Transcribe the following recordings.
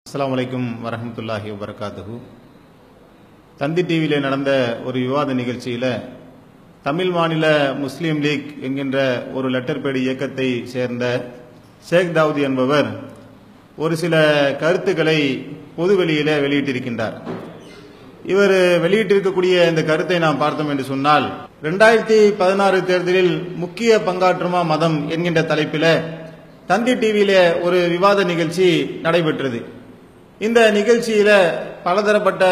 அஸ்ஸலாமு அலைக்கும் வரஹமத்துல்லாஹி வபரகாத்துஹு தந்தி டிவியில் நடந்த ஒரு விவாத நிகழ்ச்சியில் தமிழ் மாநில முஸ்லீம் லீக் என்கின்ற ஒரு லெட்டர் பேடி இயக்கத்தை சேர்ந்த ஷேக் தாவூத் என்பவர் ஒரு சில கருத்துக்களை பொதுவெளியில வெளியிட்டிருக்கின்றார் இவர் வெளியிட்டிருக்கக்கூடிய இந்த கருத்தை நாம் பார்த்தோம் என்று சொன்னால் ரெண்டாயிரத்தி பதினாறு தேர்தலில் முக்கிய பங்காற்றுமா மதம் என்கின்ற தலைப்பில் தந்தி டிவியில ஒரு விவாத நிகழ்ச்சி நடைபெற்றது இந்த நிகழ்ச்சியில பலதரப்பட்ட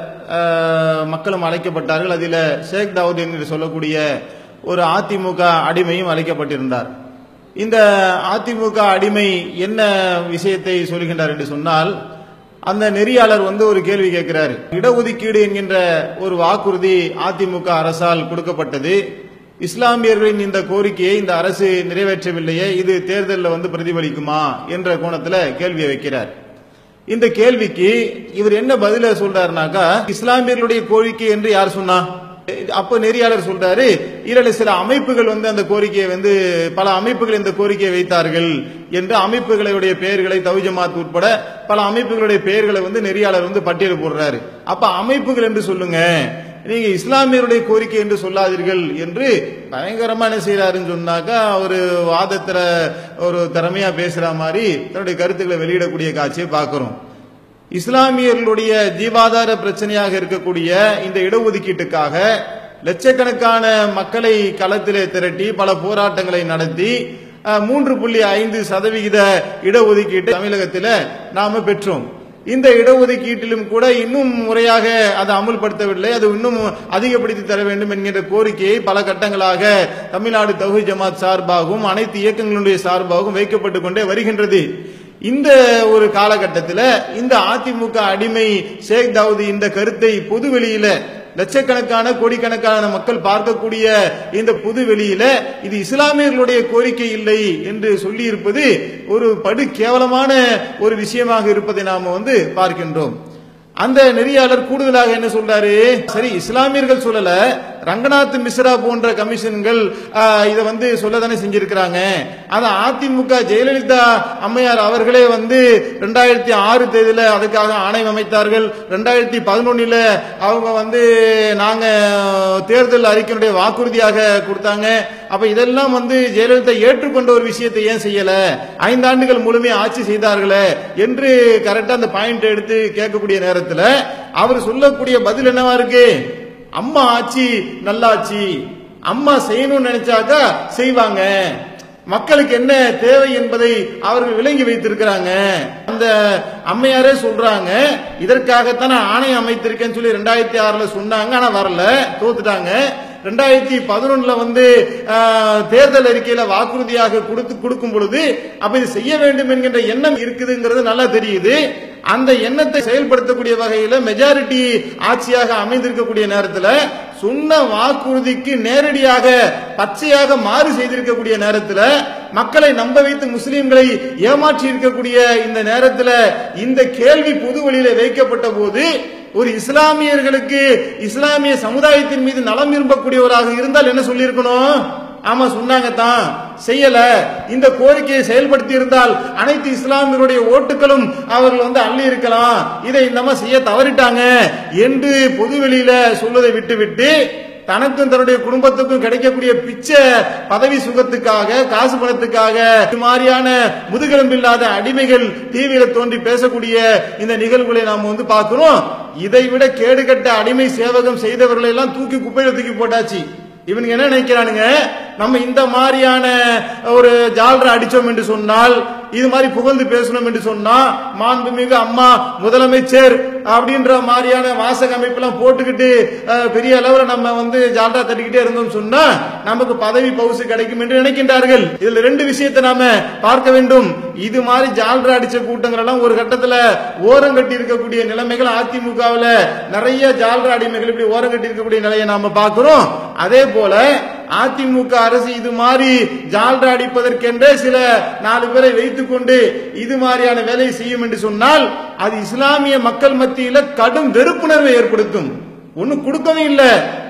அஹ், மக்களும் அழைக்கப்பட்டார்கள் அதில் ஷேக் தாவூத் என்று சொல்லக்கூடிய ஒரு அதிமுக அடிமையும் அழைக்கப்பட்டிருந்தார் இந்த அதிமுக அடிமை என்ன விஷயத்தை சொல்கின்றார் என்று சொன்னால் அந்த நெறியாளர் வந்து ஒரு கேள்வி கேட்கிறார் இடஒதுக்கீடு என்கின்ற ஒரு வாக்குறுதி அதிமுக அரசால் கொடுக்கப்பட்டது இஸ்லாமியர்களின் இந்த கோரிக்கையை இந்த அரசு நிறைவேற்றவில்லையே இது தேர்தலில் வந்து பிரதிபலிக்குமா என்ற கோணத்துல கேள்வியை வைக்கிறார் இந்த கேள்விக்கு இவர் என்ன பதில சொல்றாருனாக்கா இஸ்லாமியர்களுடைய கோரிக்கை என்று யார் சொன்னா அப்ப நெறியாளர் சொல்றாரு இல்ல சில அமைப்புகள் வந்து அந்த கோரிக்கையை வந்து பல அமைப்புகள் இந்த கோரிக்கையை வைத்தார்கள் என்று அமைப்புகளுடைய பெயர்களை தவிஜமாத் உட்பட பல அமைப்புகளுடைய பெயர்களை வந்து நெறியாளர் வந்து பட்டியல் போடுறாரு அப்ப அமைப்புகள் என்று சொல்லுங்க நீங்க இஸ்லாமியருடைய கோரிக்கை என்று சொல்லாதீர்கள் என்று பயங்கரமா என்ன செய்யறாருன்னு சொன்னாக்கா ஒரு வாதத்துல ஒரு திறமையா பேசுற மாதிரி தன்னுடைய கருத்துக்களை வெளியிடக்கூடிய காட்சியை பார்க்கிறோம் இஸ்லாமியர்களுடைய ஜீவாதார பிரச்சனையாக இருக்கக்கூடிய இந்த இடஒதுக்கீட்டுக்காக லட்சக்கணக்கான மக்களை களத்திலே திரட்டி பல போராட்டங்களை நடத்தி அஹ், மூன்று புள்ளி ஐந்து சதவிகித இடஒதுக்கீட்டை தமிழகத்தில் நாம பெற்றோம் இந்த இடஒதுக்கீட்டிலும் கூட இன்னும் முறையாக அதை அமுல்படுத்தவில்லை அது இன்னும் அதிகப்படுத்தி தர வேண்டும் என்கின்ற கோரிக்கையை பல கட்டங்களாக தமிழ்நாடு தௌஹி ஜமாத் சார்பாகவும் அனைத்து இயக்கங்களுடைய சார்பாகவும் வைக்கப்பட்டுக் கொண்டே வருகின்றது இந்த ஒரு காலகட்டத்தில் இந்த அதிமுக அடிமை ஷேக் தாவூத் இந்த கருத்தை பொதுவெளியில லட்சக்கணக்கான கோடிக்கணக்கான மக்கள் பார்க்கக்கூடிய இந்த பொது வெளியில இது இஸ்லாமியர்களுடைய கோரிக்கை இல்லை என்று சொல்லி இருப்பது ஒரு படு கேவலமான ஒரு விஷயமாக இருப்பதை நாம வந்து பார்க்கின்றோம் அந்த நெறியாளர் கூடுதலாக என்ன சொல்றாரு சரி இஸ்லாமியர்கள் சொல்லல ரங்கநாத் மிஸ்ரா போன்ற கமிஷன்கள் ஆஹ், இதை வந்து சொல்லதானே செஞ்சிருக்கிறாங்க ஆனா அதிமுக ஜெயலலிதா அம்மையார் அவர்களே வந்து ரெண்டாயிரத்தி ஆறு தேதியில அதுக்காக ஆணையம் அமைத்தார்கள் ரெண்டாயிரத்தி பதினொன்னுல அவங்க வந்து நாங்க தேர்தல் அறிக்கையினுடைய வாக்குறுதியாக கொடுத்தாங்க அப்ப இதெல்லாம் வந்து ஜெயலலிதா ஏற்றுக்கொண்ட ஒரு விஷயத்தை ஏன் செய்யல ஐந்தாண்டுகள் முழுமையா ஆட்சி செய்தார்களே என்று கரெக்டா அந்த பாயிண்ட் எடுத்து கேட்கக்கூடிய நேரத்துல அவர் சொல்லக்கூடிய பதில் என்னவா இருக்கு அம்மா ஆட்சி நல்லாட்சி அம்மா செய்யணும்னு நினைச்சாக்கா செய்வாங்க மக்களுக்கு என்ன தேவை என்பதை அவர்கள் விளங்கி வைத்திருக்கிறாங்க அந்த அம்மையாரே சொல்றாங்க இதற்காகத்தான் நான் ஆணையம் அமைத்திருக்கேன்னு சொல்லி ரெண்டாயிரத்தி ஆறுல சொன்னாங்க ஆனா வரல தோத்துட்டாங்க ரெண்டாயிரத்தி பதினொன்னுல வந்து ஆஹ், தேர்தல் அறிக்கையில வாக்குறுதியாக கொடுத்து கொடுக்கும் பொழுது அப்ப இது செய்ய வேண்டும் என்கின்ற எண்ணம் இருக்குதுங்கிறது நல்லா தெரியுது அந்த எண்ணத்தை செயல்படுத்தக்கூடிய வகையில மெஜாரிட்டி ஆட்சியாக அமைந்திருக்கக்கூடிய நேரத்தில் சொன்ன வாக்குறுதிக்கு நேரடியாக பச்சையாக மாறு செய்திருக்கக்கூடிய நேரத்தில் மக்களை நம்ப வைத்து முஸ்லிம்களை ஏமாற்றி இருக்கக்கூடிய இந்த நேரத்தில் இந்த கேள்வி பொது வழியில வைக்கப்பட்ட போது ஒரு இஸ்லாமியர்களுக்கு இஸ்லாமிய சமுதாயத்தின் மீது நலம் விரும்பக்கூடியவராக இருந்தால் என்ன சொல்லியிருக்கணும் ஆமா சொன்னாங்க தான் செய்யல இந்த கோரிக்கையை செயல்படுத்தி இருந்தால் அனைத்து இஸ்லாமியருடைய ஓட்டுகளும் அவர்கள் வந்து அள்ளி இருக்கலாம் இதை இந்த மாதிரி செய்ய தவறிட்டாங்க என்று பொதுவெளியில சொல்வதை விட்டுவிட்டு தனக்கும் தன்னுடைய குடும்பத்துக்கும் கிடைக்கக்கூடிய பிச்சை பதவி சுகத்துக்காக காசு பணத்துக்காக இது மாதிரியான முதுகெலும்பில்லாத அடிமைகள் டிவியில தோன்றி பேசக்கூடிய இந்த நிகழ்வுகளை நாம வந்து பார்க்கிறோம் இதை விட கேடுகட்ட அடிமை சேவகம் செய்தவர்களை எல்லாம் தூக்கி குப்பையில தூக்கி போட்டாச்சு இவனுங்க என்ன நினைக்கிறானுங்க நம்ம இந்த மாதிரியான ஒரு ஜால்ரா அடிச்சோம் என்று சொன்னால் இது மாதிரி புகழ்ந்து பேசணும் என்று சொன்னா மாண்புமிகு அம்மா முதலமைச்சர் அப்படின்ற மாதிரியான வாசக அமைப்பெல்லாம் போட்டுக்கிட்டு அஹ், பெரிய அளவுல நம்ம வந்து ஜால்ரா தட்டிக்கிட்டே இருந்தோம் சொன்னா நமக்கு பதவி பவுசு கிடைக்கும் என்று நினைக்கின்றார்கள் இதுல ரெண்டு விஷயத்தை நாம பார்க்க வேண்டும் இது மாதிரி ஜால்ரா அடிச்ச கூட்டங்கள் எல்லாம் ஒரு கட்டத்துல ஓரம் கட்டி இருக்கக்கூடிய நிலைமைகள் அதிமுகவுல நிறைய ஜால்ரா அடிமைகள் இப்படி ஓரம் கட்டி இருக்கக்கூடிய நிலையை நாம பார்க்கிறோம் அதே போல அதிமுக அரசு இது மாதிரி ஜால்ரா அடிப்பதற்கென்றே சில நாலு பேரை வைத்துக் கொண்டு இது மாதிரியான வேலையை செய்யும் என்று சொன்னால் அது இஸ்லாமிய மக்கள் மத்தியில கடும் வெறுப்புணர்வை ஏற்படுத்தும் ஒண்ணு கொடுக்கவும் இல்ல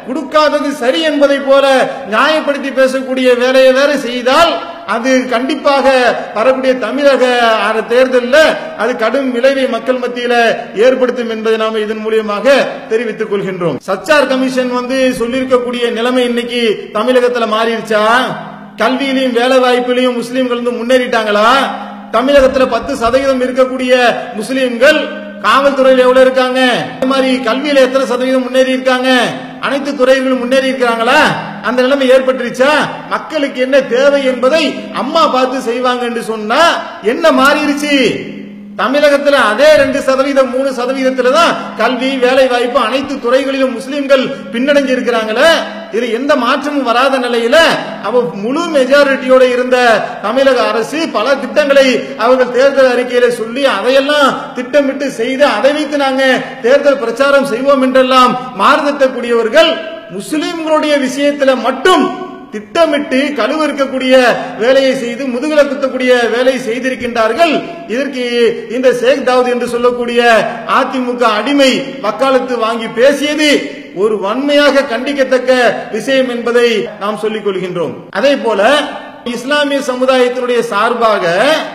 கொடுக்காதது சரி என்பதை போல நியாயப்படுத்தி பேசக்கூடிய வேலையை வேற செய்தால் அது கண்டிப்பாக வரக்கூடிய தமிழக அர- தேர்தல்ல அது கடும் விளைவை மக்கள் மத்தியில ஏற்படுத்தும் என்பதை நாம இதன் மூலியமாக தெரிவித்துக் கொள்கின்றோம் சச்சார் கமிஷன் வந்து சொல்லியிருக்கக்கூடிய நிலைமை இன்னைக்கு தமிழகத்துல மாறிடுச்சா கல்வியிலையும் வேலை வாய்ப்பிலையும் முஸ்லீம்கள் வந்து முன்னேறிட்டாங்களா தமிழகத்துல பத்து சதவீதம் இருக்கக்கூடிய முஸ்லீம்கள் காவல்துறையில் எவ்வளவு இருக்காங்க இந்த மாதிரி கல்வியில எத்தனை சதவீதம் முன்னேறி இருக்காங்க அனைத்து துறைகளும் முன்னேறி இருக்காங்களா அந்த நிலைமை ஏற்பட்டுருச்சா மக்களுக்கு என்ன தேவை என்பதை அம்மா பார்த்து செய்வாங்க என்று சொன்னா என்ன மாறிடுச்சு தமிழகத்துல அதே ரெண்டு சதவீதம் மூணு சதவீதத்துல தான் கல்வி வேலை வாய்ப்பு அனைத்து துறைகளிலும் முஸ்லிம்கள் பின்னடைஞ்சு இருக்கிறாங்களே இது எந்த மாற்றமும் வராத நிலையில அவ முழு மெஜாரிட்டியோட இருந்த தமிழக அரசு பல திட்டங்களை அவர்கள் தேர்தல் அறிக்கையில சொல்லி அதையெல்லாம் திட்டமிட்டு செய்து அதை வைத்து நாங்க தேர்தல் பிரச்சாரம் செய்வோம் என்றெல்லாம் மாறுதட்டக்கூடியவர்கள் முஸ்லிம்களுடைய விஷயத்துல மட்டும் திட்டமிட்டு கழுவறுக்கக்கூடிய வேலையை செய்து முதுகுல குத்தக்கூடிய வேலையை செய்திருக்கின்றார்கள் இதற்கு இந்த ஷேக் தாவூத் என்று சொல்லக்கூடிய அதிமுக அடிமை வக்காலத்து வாங்கி பேசியது ஒரு வன்மையாக கண்டிக்கத்தக்க விஷயம் என்பதை நாம் சொல்லிக் கொள்கின்றோம் அதே போல இஸ்லாமிய சமுதாயத்தினுடைய சார்பாக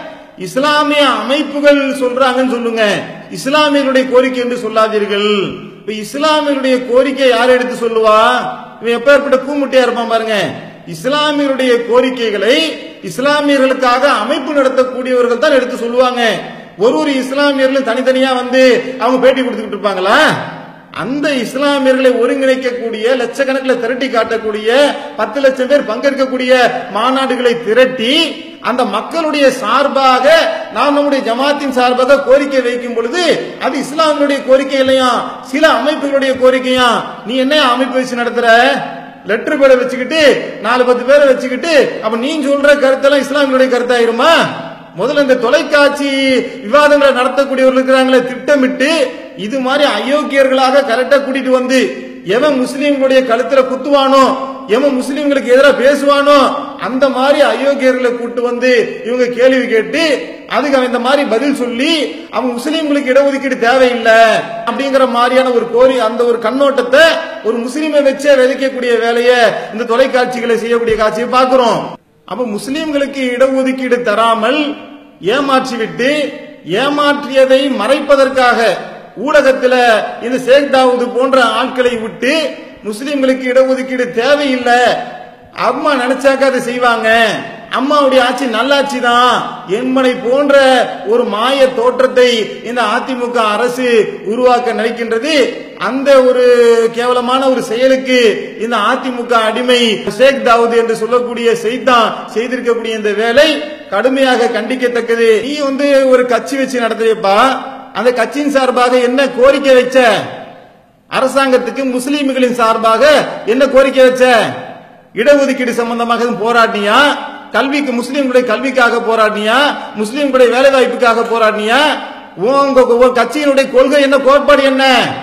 இஸ்லாமிய அமைப்புகள் சொல்றாங்கன்னு சொல்லுங்க இஸ்லாமியர்களுடைய கோரிக்கை என்று சொல்லாதீர்கள் இப்ப இஸ்லாமியருடைய கோரிக்கை யார் எடுத்து சொல்லுவா இவன் எப்பேற்பட்ட கூமுட்டையா இருப்பான் பாருங்க இஸ்லாமியருடைய கோரிக்கைகளை இஸ்லாமியர்களுக்காக அமைப்பு நடத்தக்கூடியவர்கள் தான் எடுத்து சொல்லுவாங்க ஒரு ஒரு இஸ்லாமியர்களும் தனித்தனியா வந்து அவங்க பேட்டி கொடுத்துக்கிட்டு இருப்பாங்களா அந்த இஸ்லாமியர்களை ஒருங்கிணைக்கக்கூடிய லட்சக்கணக்கில் திரட்டி காட்டக்கூடிய பத்து லட்சம் பேர் பங்கேற்கக்கூடிய மாநாடுகளை திரட்டி அந்த மக்களுடைய சார்பாக நாம் நம்முடைய ஜமாத்தின் சார்பாக கோரிக்கை வைக்கும் பொழுது அது இஸ்லாமியருடைய கோரிக்கை இல்லையா சில அமைப்புகளுடைய கோரிக்கையா நீ என்ன அமைப்பு வச்சு நடத்துற லெட்டர் பேரை வச்சுக்கிட்டு நாலு பத்து பேரை வச்சுக்கிட்டு அப்ப நீ சொல்ற கருத்தெல்லாம் இஸ்லாமியருடைய கருத்தாயிருமா முதல்ல இந்த தொலைக்காட்சி விவாதங்களை நடத்தக்கூடியவர்கள் இருக்கிறாங்களே திட்டமிட்டு இது மாதிரி அயோக்கியர்களாக கரெக்டா கூட்டிட்டு வந்து எவன் முஸ்லீம்களுடைய கழுத்துல குத்துவானோ எவன் முஸ்லீம்களுக்கு எதிராக பேசுவானோ அந்த மாதிரி அயோக்கியர்களை கூட்டு வந்து இவங்க கேள்வி கேட்டு அதுக்கு அவன் இந்த மாதிரி பதில் சொல்லி அவன் முஸ்லீம்களுக்கு இடஒதுக்கீடு தேவையில்லை அப்படிங்கிற மாதிரியான ஒரு கோரி அந்த ஒரு கண்ணோட்டத்தை ஒரு முஸ்லீமை வச்சே விதைக்கக்கூடிய வேலையை இந்த தொலைக்காட்சிகளை செய்யக்கூடிய காட்சியை பார்க்கிறோம் அப்ப முஸ்லீம்களுக்கு இடஒதுக்கீடு தராமல் ஏமாற்றி விட்டு ஏமாற்றியதை மறைப்பதற்காக ஊடகத்துல இந்த ஷேக் தாவூது போன்ற ஆட்களை விட்டு முஸ்லீம்களுக்கு இடஒதுக்கீடு தேவையில்லை அம்மா நினைச்சாக்க அதை செய்வாங்க அம்மாவுடைய ஆட்சி நல்லாட்சி தான் என்பனை போன்ற ஒரு மாய தோற்றத்தை இந்த அதிமுக அரசு உருவாக்க நினைக்கின்றது அந்த ஒரு கேவலமான ஒரு செயலுக்கு இந்த அதிமுக அடிமை ஷேக் தாவூத் என்று சொல்லக்கூடிய செய்தான் செய்திருக்கக்கூடிய இந்த வேலை கடுமையாக கண்டிக்கத்தக்கது நீ வந்து ஒரு கட்சி வச்சு நடத்துறியப்பா அந்த கட்சியின் சார்பாக என்ன கோரிக்கை வச்ச அரசாங்கத்துக்கு முஸ்லீம்களின் சார்பாக என்ன கோரிக்கை வச்ச இடஒதுக்கீடு சம்பந்தமாக எதுவும் போராடினியா கல்விக்கு முஸ்லீம்களுடைய கல்விக்காக போராடினியா முஸ்லீம்களுடைய வேலை வாய்ப்புக்காக போராடினியா உங்க உங்க கட்சியினுடைய கொள்கை என்ன கோட்பாடு என்ன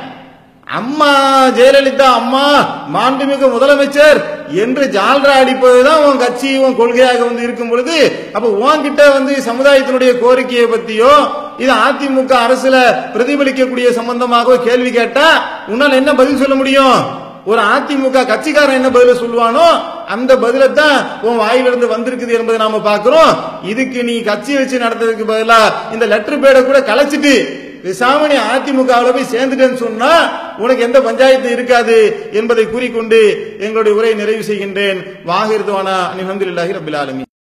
அம்மா ஜெயலலிதா அம்மா மாண்புமிகு முதலமைச்சர் என்று ஜால்ரா அடிப்பதுதான் உன் கட்சி உன் கொள்கையாக வந்து இருக்கும் பொழுது அப்ப உன்கிட்ட வந்து சமுதாயத்தினுடைய கோரிக்கையை பத்தியோ இது அதிமுக அரசுல பிரதிபலிக்கக்கூடிய சம்பந்தமாக கேள்வி கேட்டா உன்னால என்ன பதில் சொல்ல முடியும் ஒரு அதிமுக கட்சிக்காரன் என்ன பதில சொல்லுவானோ அந்த பதில தான் உன் வாயிலிருந்து வந்திருக்குது என்பதை நாம பாக்குறோம் இதுக்கு நீ கட்சி வச்சு நடத்துறதுக்கு பதிலா இந்த லெட்டர் பேட கூட கலைச்சிட்டு பேசாம நீ அதிமுகவில் போய் சேர்ந்துட்டேன்னு சொன்னா உனக்கு எந்த பஞ்சாயத்து இருக்காது என்பதை கூறிக்கொண்டு எங்களுடைய உரையை நிறைவு செய்கின்றேன் வாகிருதுவானா அலமதுல்லாஹி ரபில் ஆலமி